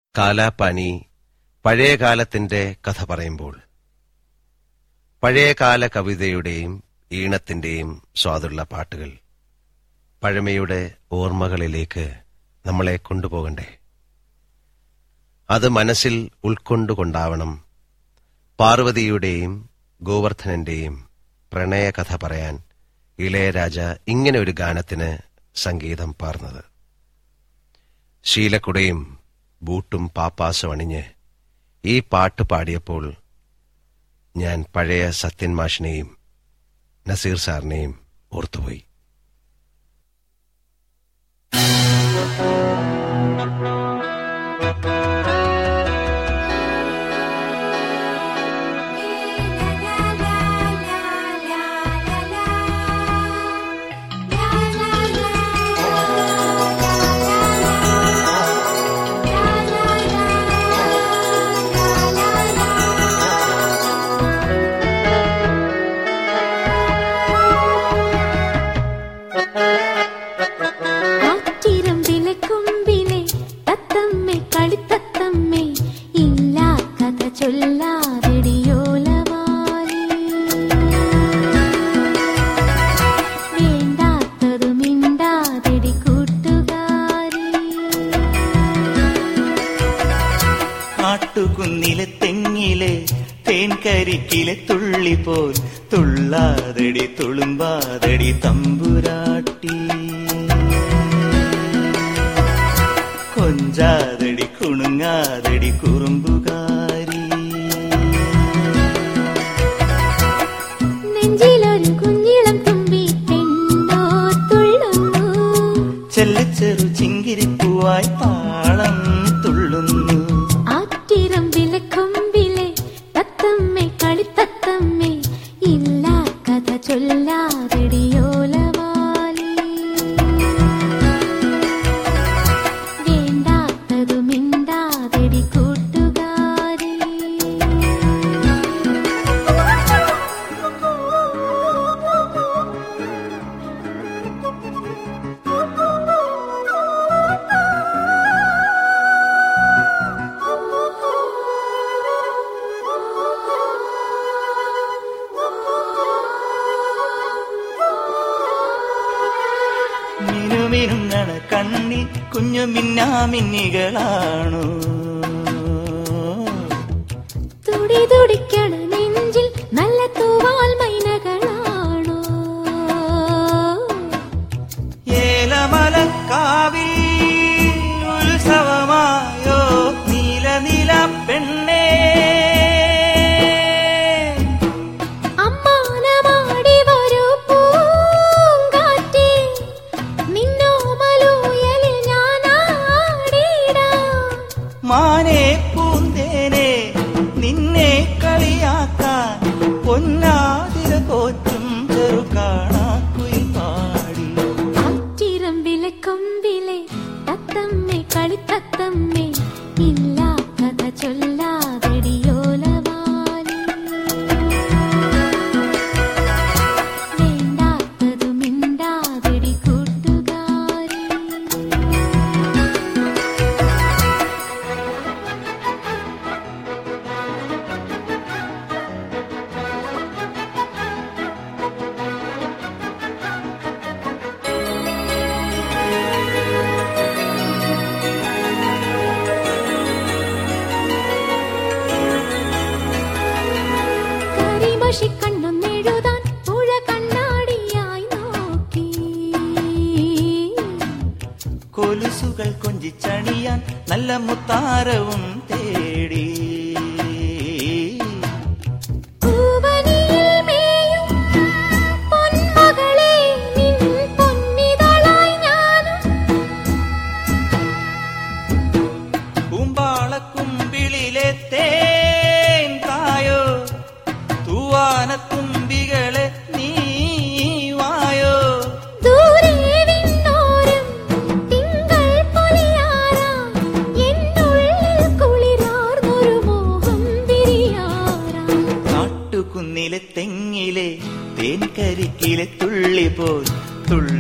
കാലാപ്പാനി പഴയകാലത്തിന്റെ കഥ പറയുമ്പോൾ പഴയകാല കവിതയുടെയും ഈണത്തിന്റെയും സ്വാദുള്ള പാട്ടുകൾ പഴമയുടെ ഓർമ്മകളിലേക്ക് നമ്മളെ കൊണ്ടുപോകണ്ടേ അത് മനസ്സിൽ ഉൾക്കൊണ്ടുകൊണ്ടാവണം പാർവതിയുടെയും ഗോവർദ്ധനന്റെയും പ്രണയകഥ പറയാൻ ഇളയരാജ ഇങ്ങനെ ഒരു ഗാനത്തിന് സംഗീതം പാർന്നത് ശീലക്കുടയും ബൂട്ടും പാപ്പാസും അണിഞ്ഞ് ഈ പാട്ട് പാടിയപ്പോൾ ഞാൻ പഴയ സത്യൻ മാഷിനെയും നസീർ സാറിനെയും ഓർത്തുപോയി ആറ്റിരം വിലക്കൊമ്പിലെ തത്തമ്മേ കളിത്തത്തമ്മേ ഇല്ലാ കഥ ചൊല്ലാതെടിയോലവാലി വേണ്ടാത്തതു മിണ്ടാതെടി കൂട്ടുകാരി കാട്ടുകുന്നിലെ തെങ്ങിലെ തേൻകരിക്കിലെ തുള്ളി പോൽ തുള്ളാതടി തുളുമ്പാതടി തമ്പുരാട്ടി കൊഞ്ചാതടി കുണുങ്ങാതടി കുറുമ്പുകാരി നെഞ്ചിലൊരു കുഞ്ഞിളം തുമ്പി പെണ്ണോ തുള്ളുന്നു ചെല്ലച്ചെറു ചിങ്കിരിപ്പൂവായി താളം തുള്ളുന്നു ആറ്റിരം വിലക്കൊമ്പിലെ തത്തമ്മേ കളിത്തത്തമ്മേ ഇല്ല കഥ ചൊല്ലാതെടിയോലവാലി വേണ്ടാത്തതു മിണ്ടാതെടി കൂട്ടുകാരി മിനുമിനുങ്ങണ കണ്ണിൽ കുഞ്ഞു മിന്നാമിന്നികളാണോ തുടി തുടിക്കണ നെഞ്ചിൽ നല്ല തൂവാൽ മൈനകളാണോ ഏലമലക്കാവിൽ ഉത്സവമായോ നീല നീല പെണ്ണേ അമ്മാനമാടി വരൂ പൂങ്കാറ്റേ നിന്നോമലൂയലിൽ ഞാനാടിടാം മാനേ പൂന്തേനെ നിന്നെ കളിയാക്കാൻ പൊന്നാതിര കോറ്റും ചെറുകാണാക്കുയിൽ പാടി ആറ്റിരം വിലക്കൊമ്പിലെ തത്തമ്മേ കളിത്തത്തമ്മേ ഇല്ല കഥ ചൊല്ലാതെടിയോലവാലി വേണ്ടാത്തതു മിണ്ടാതെടി കൂട്ടുകാരി കരിമഷി കണ്ണൊന്നെഴുതാൻ പുഴ കണ്ണാടിയായി നോക്കി കൊലുസുകൾ കൊഞ്ചിച്ചണിയാൻ നല്ല മുത്താരവും തേടി പൂവനിയിൽ മേയും പൊന്മകളെ നിൻ പൊന്നിതളായി ഞാനും പൂമ്പാളക്കുമ്പിളിലെ തേൻ കായോ തൂവാനത്തുമ്പികളെ നീ വായോ ദൂരെ വിണ്ണോരം തിങ്കൾ പൊലിയാറാം എന്നുള്ളിൽ കുളിരാർന്നൊരു മോഹം വിരിയാറാം കാട്ടുകുന്നിലെ തെങ്ങിലെ തേൻകരിക്കിലെ തുള്ളി പോൽ തുള്ളി